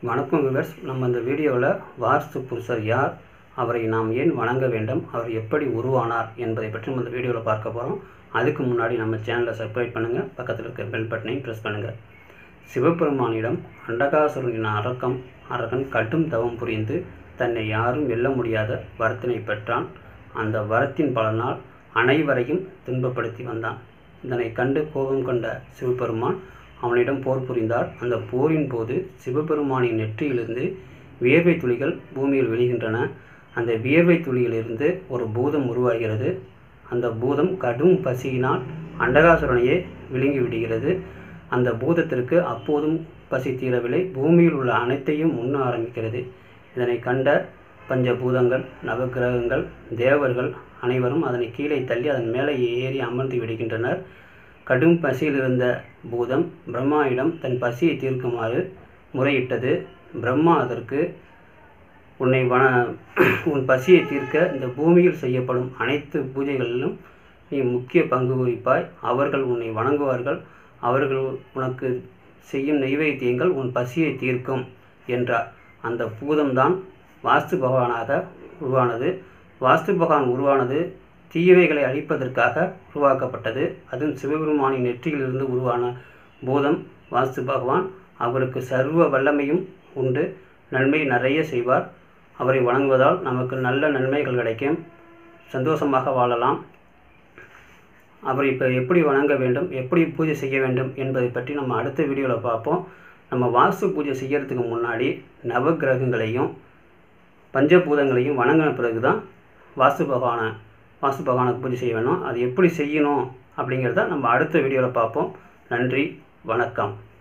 வணக்கம் விவர்ஸ் நம்ம இந்த வீடியோவில் வாஸ்து புருஷர் யார் அவரை நாம் ஏன் வணங்க வேண்டும் அவர் எப்படி உருவானார் என்பதை பற்றி நம்ம இந்த வீடியோவில் பார்க்க போகிறோம் அதுக்கு முன்னாடி நம்ம சேனலை சப்ஸ்கிரைப் பண்ணுங்கள் பக்கத்தில் இருக்க பெல் பட்டனையும் ப்ரெஸ் பண்ணுங்கள் சிவபெருமானிடம் அண்டகாசுரனின் அரக்கம் அரக்கன் கடும் தவம் புரிந்து தன்னை யாரும் வெல்ல முடியாத வரத்தினை பெற்றான் அந்த வரத்தின் பலனால் அனைவரையும் துன்பப்படுத்தி வந்தான் இதனை கண்டு கோபம் கொண்ட சிவபெருமான் அவனிடம் போர் புரிந்தார் அந்த போரின் போது சிவபெருமானின் நெற்றியிலிருந்து வியர்வை துளிகள் பூமியில் விழுகின்றன அந்த வியர்வை துளியிலிருந்து ஒரு பூதம் உருவாகிறது அந்த பூதம் கடும் பசியினால் அண்டகாசுரனையே விழுங்கி விடுகிறது அந்த பூதத்திற்கு அப்போதும் பசி தீரவில்லை பூமியில் உள்ள அனைத்தையும் உண்ண ஆரம்பிக்கிறது இதனை கண்ட பஞ்சபூதங்கள் நவக்கிரகங்கள் தேவர்கள் அனைவரும் அதனை கீழே தள்ளி அதன் மேலே ஏறி அமர்ந்து விடுகின்றனர் கடும் பசியில் இருந்த பூதம் பிரம்மாவிடம் தன் பசியை தீர்க்குமாறு முறையிட்டது பிரம்மா அதற்கு உன்னை வன உன் பசியை தீர்க்க இந்த பூமியில் செய்யப்படும் அனைத்து பூஜைகளிலும் நீ முக்கிய பங்கு வகிப்பாய் அவர்கள் உன்னை வணங்குவார்கள் அவர்கள் உனக்கு செய்யும் நைவேத்தியங்கள் உன் பசியை தீர்க்கும் என்றார் அந்த பூதம்தான் வாஸ்து பகவானாக உருவானது வாஸ்து பகவான் உருவானது தீயவைகளை அழிப்பதற்காக உருவாக்கப்பட்டது அதுவும் சிவபெருமானின் நெற்றியிலிருந்து உருவான பூதம் வாஸ்து பகவான் அவருக்கு சர்வ வல்லமையும் உண்டு நன்மை நிறைய செய்வார் அவரை வணங்குவதால் நமக்கு நல்ல நன்மைகள் கிடைக்கும் சந்தோஷமாக வாழலாம் அவரை இப்போ எப்படி வணங்க வேண்டும் எப்படி பூஜை செய்ய வேண்டும் என்பதை பற்றி நம்ம அடுத்த வீடியோவில் பார்ப்போம் நம்ம வாஸ்து பூஜை செய்யறதுக்கு முன்னாடி நவகிரகங்களையும் பஞ்சபூதங்களையும் வணங்கின பிறகு தான் வாஸ்து பகவானை வாஸ்து பகவானுக்கு பூஜை செய்ய வேணும் அது எப்படி செய்யணும் அப்படிங்கிறத நம்ம அடுத்த வீடியோவில் பார்ப்போம் நன்றி வணக்கம்